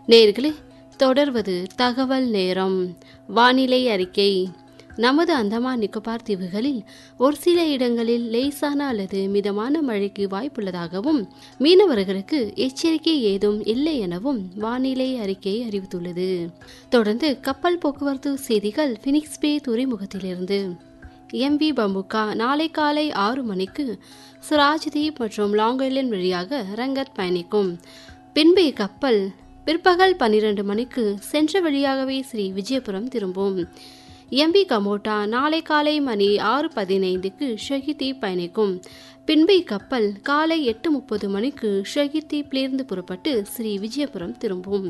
நேர்களே தொடர்வது தகவல் நேரம் வானிலை அறிக்கை நமது அந்தமான் நிக்கோபார் தீவுகளில் ஒரு சில இடங்களில் லேசான அல்லது மிதமான மழைக்கு வாய்ப்புள்ளதாகவும் மீனவர்களுக்கு எச்சரிக்கை ஏதும் இல்லை எனவும் வானிலை அறிக்கை அறிவித்துள்ளது தொடர்ந்து கப்பல் போக்குவரத்து செய்திகள் பினிக்ஸ் பே துறைமுகத்திலிருந்து எம்வி பம்புகா நாளை காலை ஆறு மணிக்கு சுராஜ்தீப் மற்றும் லாங் ஐலண்ட் வழியாக ரங்கத் பயணிக்கும் பின்பு இக்கப்பல் பிற்பகல் பன்னிரண்டு மணிக்கு சென்ற வழியாகவே ஸ்ரீ விஜயபுரம் திரும்பும் எம்பி கமோட்டா நாளை காலை மணி ஆறு பதினைந்துக்கு ஷஹிதி பயணிக்கும் பின்பு இக்கப்பல் காலை எட்டு முப்பது மணிக்கு ஷஹிதீப்லிருந்து புறப்பட்டு ஸ்ரீ விஜயபுரம் திரும்பும்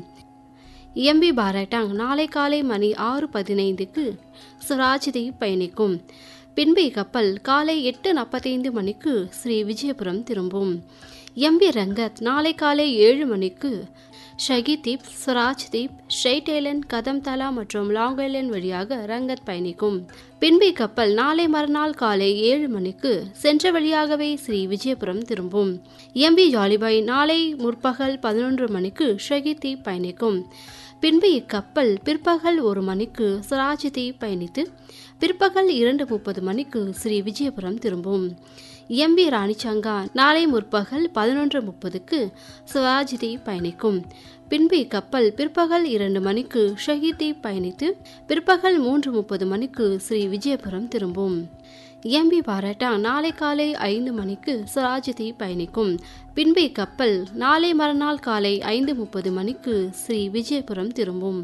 எம்பி பாராட்டாங் நாளை காலை மணி ஆறு பதினைந்துக்கு சுராஜ்தீப் பயணிக்கும் பின்பு இக்கப்பல் காலை எட்டு நாற்பத்தைந்து மணிக்கு ஸ்ரீ விஜயபுரம் திரும்பும் எம்பி ரங்கத் நாளை காலை ஏழு மணிக்கு ஷகிதீப் சுராஜ்தீப் ஷெய்ட் ஐலண்ட் கதம்தலா மற்றும் லாங் ஐலண்ட் வழியாக ரங்கத் பயணிக்கும் பின்பு கப்பல் நாளை மறுநாள் காலை ஏழு மணிக்கு சென்ற வழியாகவே ஸ்ரீ விஜயபுரம் திரும்பும் எம்பி ஜாலிபாய் நாளை முற்பகல் பதினொன்று மணிக்கு ஷகிதீப் பயணிக்கும் பின்பு இக்கப்பல் பிற்பகல் ஒரு மணிக்கு சுராஜ்தீப் பயணித்து பிற்பகல் இரண்டு முப்பது மணிக்கு ஸ்ரீ விஜயபுரம் திரும்பும் எம்பி ராணிச்சங்கா நாளை முற்பகல் பதினொன்று முப்பதுக்கு சுவாஜிதீப் பயணிக்கும் பின்பு இக்கப்பல் பிற்பகல் இரண்டு மணிக்கு ஷஹீதீப் பயணித்து பிற்பகல் மூன்று முப்பது மணிக்கு ஸ்ரீ விஜயபுரம் திரும்பும் எம்பி பாராட்டா நாளை காலை ஐந்து மணிக்கு சுராஜ்தீப் பயணிக்கும் பின்பு இக்கப்பல் நாளை மறுநாள் காலை ஐந்து முப்பது மணிக்கு ஸ்ரீ விஜயபுரம் திரும்பும்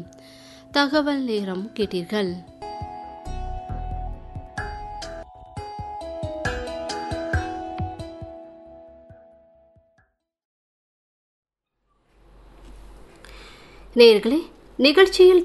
தகவல் நேரம் கேட்டீர்கள் நேர்களே நிகழ்ச்சியில்